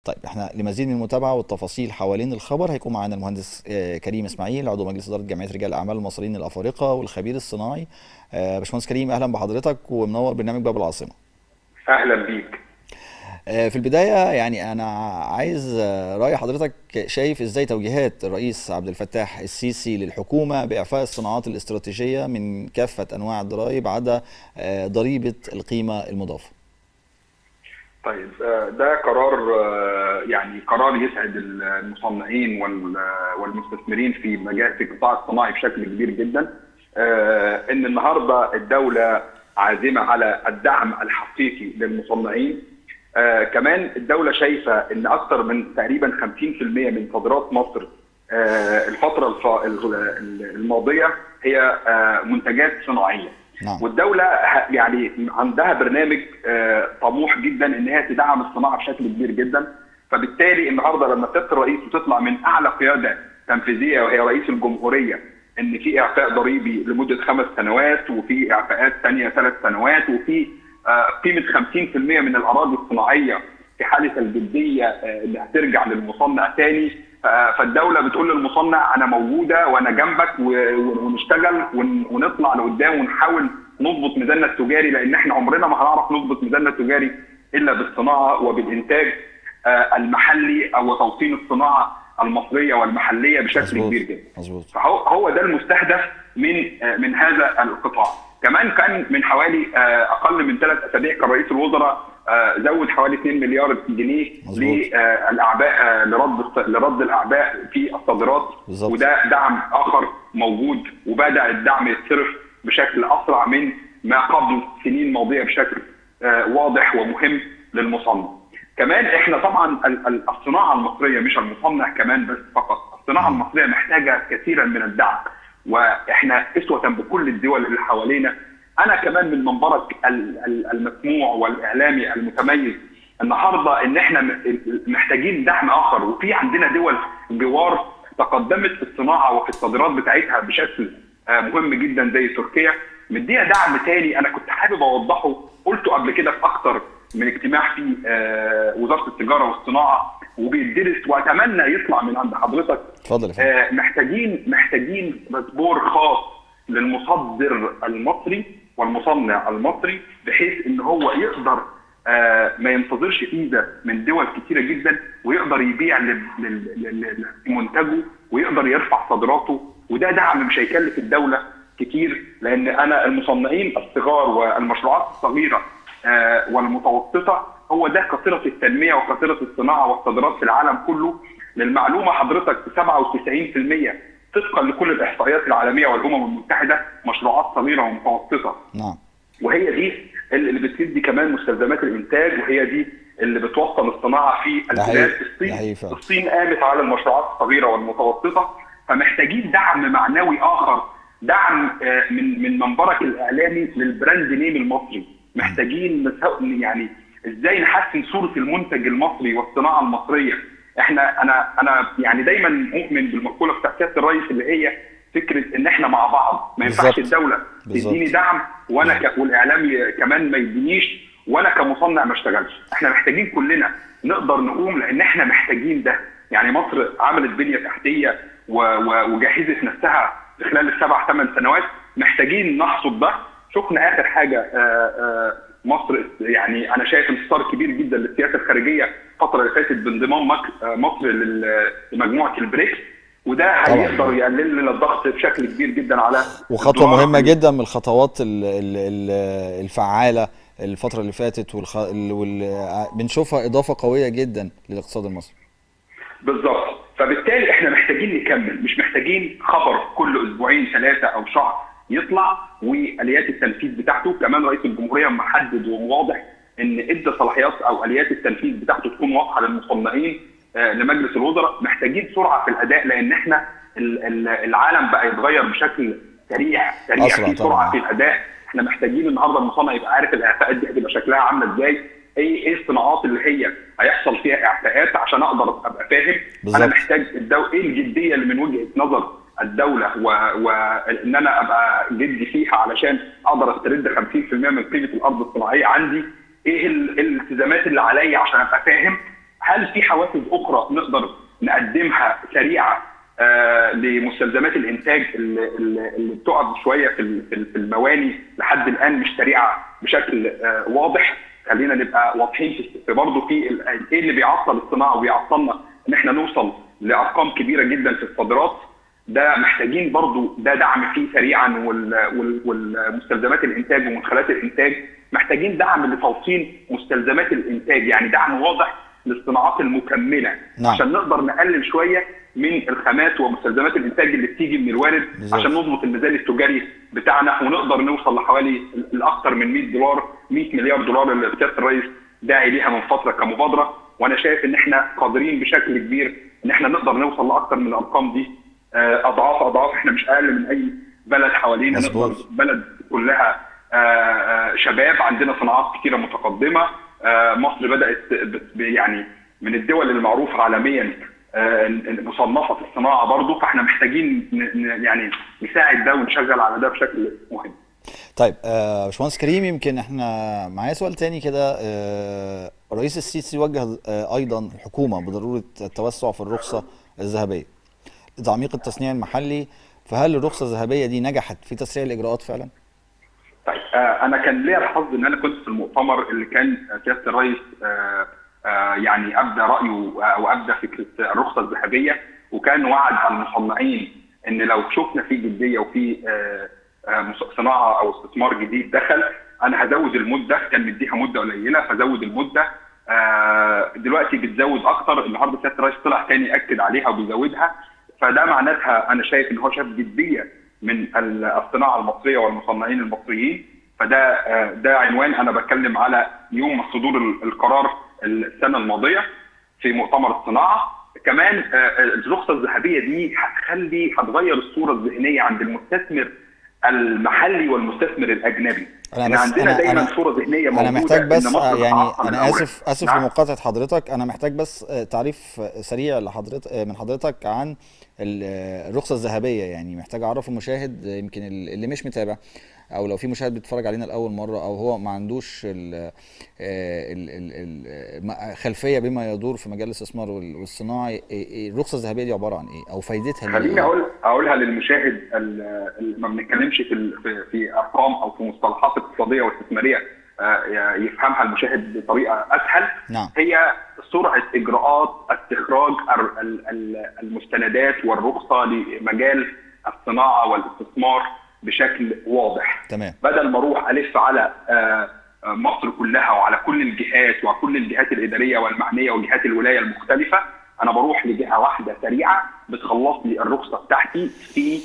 طيب احنا لمزيد من المتابعه والتفاصيل حوالين الخبر هيكون معانا المهندس آه، كريم اسماعيل عضو مجلس اداره جمعيه رجال الاعمال المصريين الافارقه والخبير الصناعي آه، باشمهندس كريم اهلا بحضرتك ومنور برنامج باب العاصمه اهلا بيك آه، في البدايه يعني انا عايز آه، راي حضرتك شايف ازاي توجيهات الرئيس عبد الفتاح السيسي للحكومه باعفاء الصناعات الاستراتيجيه من كافه انواع الضرائب عدا آه، ضريبه القيمه المضافه طيب آه، ده قرار آه، يعني قرار يسعد المصنعين وال- آه، والمستثمرين في مجال في القطاع الصناعي بشكل كبير جدا آه، ان النهارده الدوله عازمه على الدعم الحقيقي للمصنعين آه، كمان الدوله شايفه ان اكثر من تقريبا 50% من صادرات مصر آه، الفتره الف- ال- الماضيه هي آه، منتجات صناعيه نعم والدوله ه- يعني عندها برنامج آه، طموح جدا ان هي تدعم الصناعه بشكل كبير جدا فبالتالي النهارده لما سياده الرئيس وتطلع من اعلى قياده تنفيذيه وهي رئيس الجمهوريه ان في اعفاء ضريبي لمده خمس سنوات وفي اعفاءات ثانيه ثلاث سنوات وفي آه، قيمه 50% من الاراضي الصناعيه في حاله الجديه آه، اللي هترجع للمصنع تاني آه، فالدوله بتقول للمصنع انا موجوده وانا جنبك و- و- ونشتغل ون- ونطلع لقدام ونحاول نضبط ميزاننا التجاري لان احنا عمرنا ما هنعرف نضبط ميزاننا التجاري الا بالصناعه وبالانتاج آه، المحلي او توطين الصناعه المصريه والمحليه بشكل مظبوط كبير جدا. مظبوط فهو هو ده المستهدف من آه، من هذا القطاع كمان كان من حوالي آه، اقل من ثلاث اسابيع كان رئيس الوزراء آه، زود حوالي 2 مليار جنيه مظبوط. للاعباء آه، لرد الص- لرد الاعباء في الصادرات بالظبط. وده دعم اخر موجود وبدا الدعم يتصرف بشكل اسرع من ما قبل سنين ماضيه بشكل آه، واضح ومهم للمصنع. كمان احنا طبعا ال- ال- الصناعه المصريه مش المصنع كمان بس فقط، الصناعه المصريه محتاجه كثيرا من الدعم واحنا اسوه بكل الدول اللي حوالينا انا كمان من منبرك ال- ال- المسموع والاعلامي المتميز النهارده ان احنا م- محتاجين دعم اخر وفي عندنا دول جوار تقدمت في الصناعه وفي الصادرات بتاعتها بشكل آه، مهم جدا زي تركيا مديها دعم تاني انا كنت حابب اوضحه قلته قبل كده في اكتر من اجتماع في آه، وزاره التجاره والصناعه وبيدرس واتمنى يطلع من عند حضرتك اتفضل يا فندم آه، محتاجين محتاجين باسبور خاص للمصدر المصري والمصنع المصري بحيث ان هو يقدر آه، ما ينتظرش فيزا من دول كتيره جدا ويقدر يبيع لل- لل- لل- لمنتجه ويقدر يرفع صادراته وده دعم مش هيكلف الدوله كتير لان انا المصنعين الصغار والمشروعات الصغيره آه، والمتوسطه هو ده قاطره التنميه وقاطره الصناعه والصادرات في العالم كله للمعلومه حضرتك 97% طبقا لكل الاحصائيات العالميه والامم المتحده مشروعات صغيره ومتوسطه نعم وهي دي اللي اللي بتدي كمان مستلزمات الانتاج وهي دي اللي بتوصل الصناعه في ده حقيقي. البلاد ده الصين حقيقي فعلا. الصين قامت على المشروعات الصغيره والمتوسطه فمحتاجين دعم معنوي اخر دعم آه، من من منبرك الاعلامي للبراند نيم المصري محتاجين نسو- يعني ازاي نحسن صوره المنتج المصري والصناعه المصريه احنا انا انا يعني دايما مؤمن بالمقوله بتاعت سياده الرئيس اللي هي فكره ان احنا مع بعض ما ينفعش بالظبط. الدوله بالظبط. تديني دعم وانا ك... والاعلام ي- كمان ما يدينيش وانا كمصنع ما اشتغلش احنا محتاجين كلنا نقدر نقوم لان احنا محتاجين ده يعني مصر عملت بنيه تحتيه و... و... وجهزت نفسها في خلال السبع ثمان سنوات محتاجين نحصد ده شفنا اخر حاجه آه، آه، مصر يعني انا شايف انتصار كبير جدا للسياسه الخارجيه الفتره اللي فاتت بانضمام مك- آه، مصر لل- لمجموعه البريكس وده طبعاً. هيقدر يقلل لنا الضغط بشكل كبير جدا على وخطوه الدولار. مهمه جدا من الخطوات ال- ال- ال- الفعاله الفتره اللي فاتت والخ... ال- وال... بنشوفها اضافه قويه جدا للاقتصاد المصري بالظبط فبالتالي احنا محتاجين نكمل مش محتاجين خبر كل اسبوعين ثلاثه او شهر يطلع واليات التنفيذ بتاعته كمان رئيس الجمهوريه محدد وواضح ان ادى صلاحيات او اليات التنفيذ بتاعته تكون واضحه للمصنعين آه، لمجلس الوزراء محتاجين سرعه في الاداء لان احنا ال- ال- العالم بقى يتغير بشكل سريع سريع أسرع في طبعاً. سرعه في الاداء احنا محتاجين النهارده المصنع يبقى عارف الاعفاءات دي هتبقى شكلها عامله ازاي ايه ايه الصناعات اللي هي هيحصل فيها اعفاءات عشان اقدر ابقى فاهم بالظبط. انا محتاج الدو... ايه الجديه اللي من وجهه نظر الدوله وان و... إن انا ابقى جدي فيها علشان اقدر استرد 50% من قيمه الارض الصناعيه عندي ايه ال... الالتزامات اللي عليا عشان ابقى فاهم هل في حوافز اخرى نقدر نقدمها سريعه آه لمستلزمات الانتاج اللي, اللي بتقف شويه في في المواني لحد الان مش سريعه بشكل آه واضح خلينا نبقى واضحين في برضه في ايه اللي بيعطل الصناعه وبيعطلنا ان احنا نوصل لارقام كبيره جدا في الصادرات ده محتاجين برضو ده دعم فيه سريعا والمستلزمات الانتاج ومدخلات الانتاج محتاجين دعم لتوصيل مستلزمات الانتاج يعني دعم واضح للصناعات المكمله نعم. عشان نقدر نقلل شويه من الخامات ومستلزمات الانتاج اللي بتيجي من الوارد بالزبط. عشان نظبط الميزان التجاري بتاعنا ونقدر نوصل لحوالي الاكثر من 100 دولار 100 مليار دولار اللي سياده الرئيس داعي ليها من فتره كمبادره وانا شايف ان احنا قادرين بشكل كبير ان احنا نقدر نوصل لاكثر من الارقام دي اضعاف اضعاف احنا مش اقل من اي بلد حوالينا نقدر بلد كلها شباب عندنا صناعات كثيره متقدمه مصر بدات يعني من الدول المعروفه عالميا مصنفه في الصناعه برضه فاحنا محتاجين يعني نساعد ده ونشغل على ده بشكل مهم. طيب آه باشمهندس كريم يمكن احنا معايا سؤال تاني كده آه الرئيس السيسي وجه آه ايضا الحكومه بضروره التوسع في الرخصه الذهبيه تعميق التصنيع المحلي فهل الرخصه الذهبيه دي نجحت في تسريع الاجراءات فعلا؟ طيب آه انا كان ليا الحظ ان انا كنت في المؤتمر اللي كان سياده الرئيس آه آه يعني ابدى رايه او ابدى فكره الرخصه الذهبيه وكان وعد المصنعين ان لو شفنا في جديه وفي صناعه او استثمار جديد دخل انا هزود المده كان مديها مده قليله فزود المده دلوقتي بتزود اكتر النهارده سياده الرئيس طلع تاني اكد عليها وبيزودها فده معناتها انا شايف ان هو شاف جديه من الصناعه المصريه والمصنعين المصريين فده ده عنوان انا بتكلم على يوم صدور القرار السنه الماضيه في مؤتمر الصناعه كمان الرخصه الذهبيه دي هتخلي هتغير الصوره الذهنيه عند المستثمر المحلي والمستثمر الاجنبي انا يعني عندنا أنا دايما أنا صوره ذهنيه موجوده انا محتاج بس يعني انا اسف اسف نعم. لمقاطعه حضرتك انا محتاج بس تعريف سريع لحضرتك من حضرتك عن الرخصه الذهبيه يعني محتاج اعرف المشاهد يمكن اللي مش متابع او لو في مشاهد بيتفرج علينا لاول مره او هو ما عندوش ال ال ال خلفيه بما يدور في مجال الاستثمار والصناعي الرخصه الذهبيه دي عباره عن ايه او فايدتها خليني اقول اقولها للمشاهد اللي ما بنتكلمش في في ارقام او في مصطلحات اقتصاديه واستثماريه يفهمها المشاهد بطريقه اسهل نعم. هي سرعه اجراءات استخراج المستندات والرخصه لمجال الصناعه والاستثمار بشكل واضح تمام بدل ما اروح الف على مصر كلها وعلى كل الجهات وكل الجهات الاداريه والمعنيه وجهات الولايه المختلفه انا بروح لجهه واحده سريعه بتخلص لي الرخصه بتاعتي في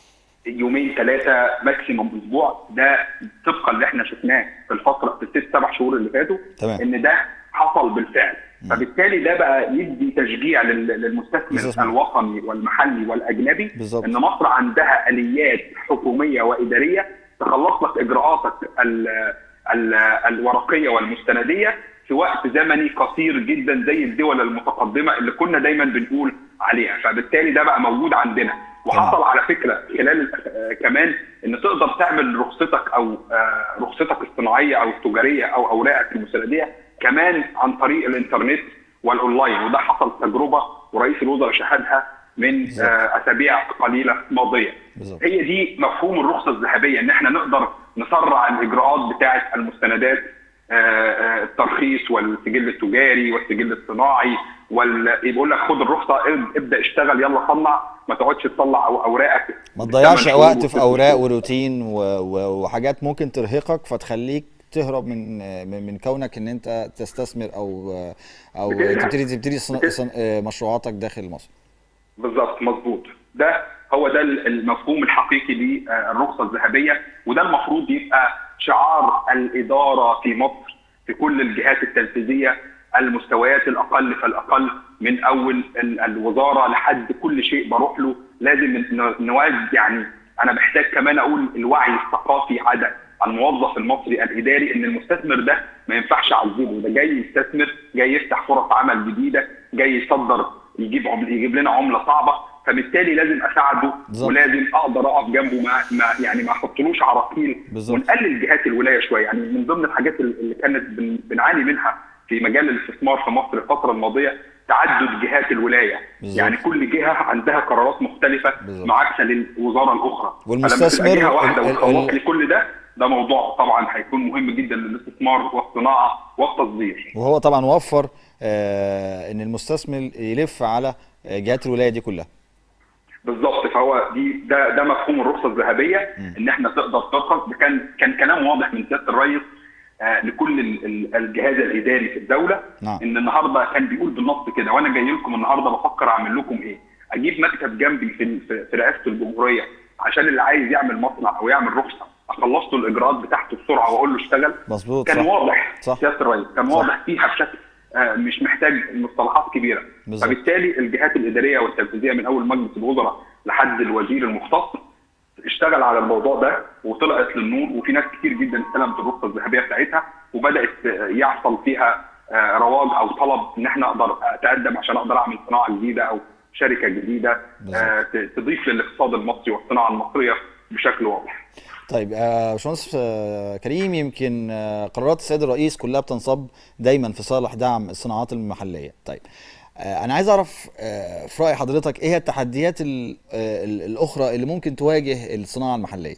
يومين ثلاثه ماكسيموم اسبوع ده طبقا اللي احنا شفناه في الفتره في الست سبع شهور اللي فاتوا تمام. ان ده حصل بالفعل فبالتالي ده بقى يدي تشجيع للمستثمر بالظبط. الوطني والمحلي والاجنبي بالظبط. ان مصر عندها اليات حكوميه واداريه تخلص لك اجراءاتك ال ال الورقيه والمستنديه في وقت زمني قصير جدا زي الدول المتقدمه اللي كنا دايما بنقول عليها فبالتالي ده بقى موجود عندنا وحصل على فكره خلال آه، كمان ان تقدر تعمل رخصتك او آه، رخصتك الصناعيه او التجاريه او اوراقك المستنديه كمان عن طريق الانترنت والاونلاين وده حصل تجربه ورئيس الوزراء شهدها من بالظبط. آه، اسابيع قليله ماضيه بالظبط. هي دي مفهوم الرخصه الذهبيه ان احنا نقدر نسرع الاجراءات بتاعه المستندات آه، آه، الترخيص والسجل التجاري والسجل الصناعي وال بيقول لك خد الرخصه اب- ابدا اشتغل يلا صنع ما تقعدش تطلع أو- اوراقك ما تضيعش بالثمان وقت شهور في اوراق وروتين و... و... وحاجات ممكن ترهقك فتخليك تهرب من من من كونك ان انت تستثمر او او بتزهق. تبتدي تبتدي صن... بتزهق. صن... آه، مشروعاتك داخل مصر بالظبط مظبوط ده هو ده المفهوم الحقيقي للرخصه الذهبيه وده المفروض يبقى شعار الاداره في مصر في كل الجهات التنفيذيه المستويات الاقل فالاقل من اول ال- الوزاره لحد كل شيء بروح له لازم ن- نوازي يعني انا محتاج كمان اقول الوعي الثقافي عند الموظف المصري الاداري ان المستثمر ده ما ينفعش اعذبه ده جاي يستثمر جاي يفتح فرص عمل جديده جاي يصدر يجيب عمل يجيب لنا عمله صعبه فبالتالي لازم اساعده بالظبط. ولازم اقدر اقف جنبه ما, ما يعني ما احطلوش عراقيل بالظبط. ونقلل جهات الولايه شويه يعني من ضمن الحاجات اللي كانت بن- بنعاني منها في مجال الاستثمار في مصر الفتره الماضيه تعدد جهات الولايه بالظبط. يعني كل جهه عندها قرارات مختلفه بالظبط. معاكسه للوزاره الاخرى والمستثمر فلما تبقى جهه واحده ال- ال- وتخلص ال- لي كل ده ده موضوع طبعا هيكون مهم جدا للاستثمار والصناعه والتصدير وهو طبعا وفر آه ان المستثمر يلف على آه، جهات الولايه دي كلها بالظبط فهو دي ده ده مفهوم الرخصه الذهبيه ان احنا تقدر ترخص ده كان كان كلام واضح من سياده الرئيس آه، لكل ال- ال- الجهاز الاداري في الدوله نعم. ان النهارده كان بيقول بالنص كده وانا جاي لكم النهارده بفكر اعمل لكم ايه؟ اجيب مكتب جنبي في في في رئاسه الجمهوريه عشان اللي عايز يعمل مصنع او يعمل رخصه اخلص له الاجراءات بتاعته بسرعه واقول له اشتغل مظبوط كان صح. واضح صح. سياده الرئيس كان صح. واضح فيها بشكل آه، مش محتاج مصطلحات كبيره بالظبط. فبالتالي الجهات الاداريه والتنفيذيه من اول مجلس الوزراء لحد الوزير المختص اشتغل على الموضوع ده وطلعت للنور وفي ناس كتير جدا استلمت الرخصه الذهبيه بتاعتها وبدات آه، يحصل فيها آه، رواج او طلب ان احنا اقدر اتقدم عشان اقدر اعمل صناعه جديده او شركه جديده آه، ت- تضيف للاقتصاد المصري والصناعه المصريه بشكل واضح. طيب آه، باشمهندس آه، كريم يمكن آه، قرارات السيد الرئيس كلها بتنصب دايما في صالح دعم الصناعات المحليه طيب آه، انا عايز اعرف آه، في راي حضرتك ايه هي التحديات ال- آه، ال- الاخرى اللي ممكن تواجه الصناعه المحليه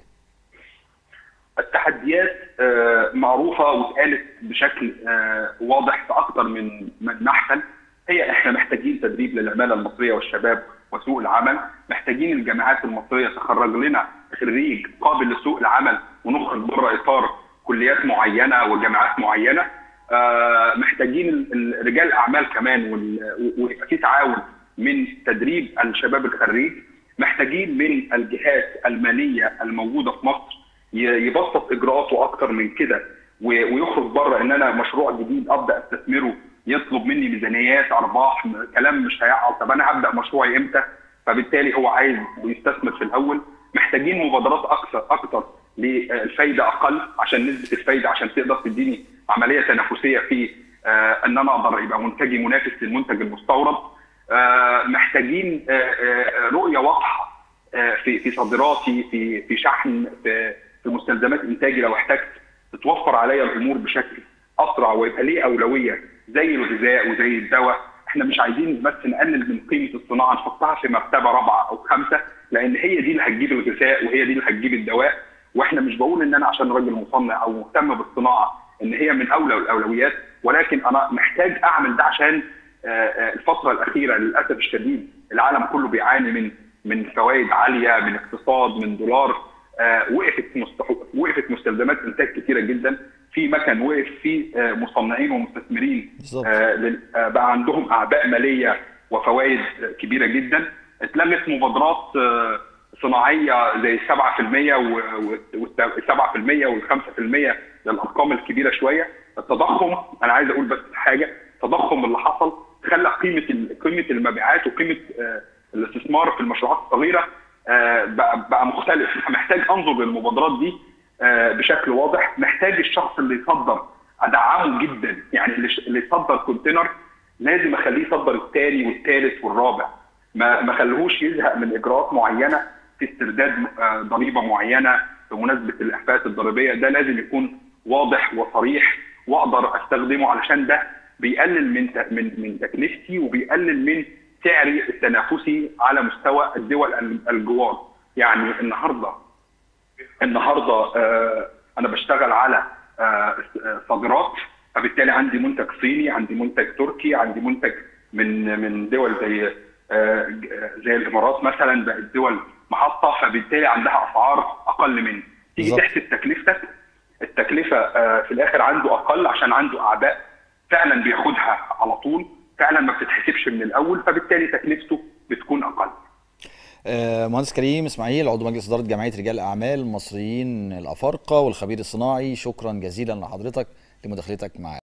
التحديات آه، معروفه واتقالت بشكل آه، واضح في اكثر من من محفل هي احنا محتاجين تدريب للعماله المصريه والشباب وسوق العمل محتاجين الجامعات المصريه تخرج لنا خريج قابل لسوق العمل ونخرج بره اطار كليات معينه وجامعات معينه آه، محتاجين ال- ال- رجال الاعمال كمان وال- و- ويبقى في تعاون من تدريب الشباب الخريج محتاجين من الجهات الماليه الموجوده في مصر ي- يبسط اجراءاته اكتر من كده و- ويخرج بره ان انا مشروع جديد ابدا استثمره يطلب مني ميزانيات ارباح م- كلام مش هيعقل طب انا هبدا مشروعي امتى فبالتالي هو عايز يستثمر في الاول محتاجين مبادرات اكثر اكتر للفايده اقل عشان نسبه الفايده عشان تقدر تديني عمليه تنافسيه في آه، ان انا اقدر يبقى منتجي منافس للمنتج المستورد آه، محتاجين آه، آه، رؤيه واضحه آه، في في صادراتي في في شحن في في مستلزمات انتاجي لو احتجت تتوفر عليا الامور بشكل اسرع ويبقى ليه اولويه زي الغذاء وزي الدواء احنا مش عايزين بس نقلل من قيمه الصناعه نحطها في مرتبه رابعه او خمسه لان هي دي اللي هتجيب الغذاء وهي دي اللي هتجيب الدواء واحنا مش بقول ان انا عشان راجل مصنع او مهتم بالصناعه ان هي من اولى الاولويات ولكن انا محتاج اعمل ده عشان آه، آه، الفتره الاخيره للاسف الشديد العالم كله بيعاني من من فوائد عاليه من اقتصاد من دولار آه، وقفت مستح- وقفت مستلزمات انتاج كتيره جدا في مكن وقف في آه، مصنعين ومستثمرين بالظبط. آه، لل- آه، بقى عندهم اعباء ماليه وفوائد آه، كبيره جدا اتلغت مبادرات آه، صناعيه زي 7% وال 7% وال 5% للارقام الكبيره شويه التضخم انا عايز اقول بس حاجه التضخم اللي حصل خلى قيمه ال- قيمه المبيعات وقيمه آه، الاستثمار في المشروعات الصغيره آه، بقى بقى مختلف محتاج انظر للمبادرات دي آه، بشكل واضح محتاج الشخص اللي يصدر ادعمه جدا يعني اللي اللي يصدر كونتينر لازم اخليه يصدر الثاني والثالث والرابع ما ما خليهوش يزهق من اجراءات معينه في استرداد آه، ضريبه معينه بمناسبه الاحفاد الضريبيه ده لازم يكون واضح وصريح واقدر استخدمه علشان ده بيقلل من ت- من من تكلفتي وبيقلل من سعري التنافسي على مستوى الدول ال- الجوار يعني النهارده النهارده آه، انا بشتغل على آه، آه، صادرات فبالتالي عندي منتج صيني عندي منتج تركي عندي منتج من من دول زي آه، ج- زي الامارات مثلا بقت دول محطه فبالتالي عندها اسعار اقل مني تيجي بالظبط. تحسب تكلفتك التكلفه آه، في الاخر عنده اقل عشان عنده اعباء فعلا بياخدها على طول فعلا ما بتتحسبش من الاول فبالتالي تكلفته بتكون اقل آه، مهندس كريم اسماعيل عضو مجلس اداره جمعيه رجال الاعمال المصريين الافارقه والخبير الصناعي شكرا جزيلا لحضرتك لمداخلتك معنا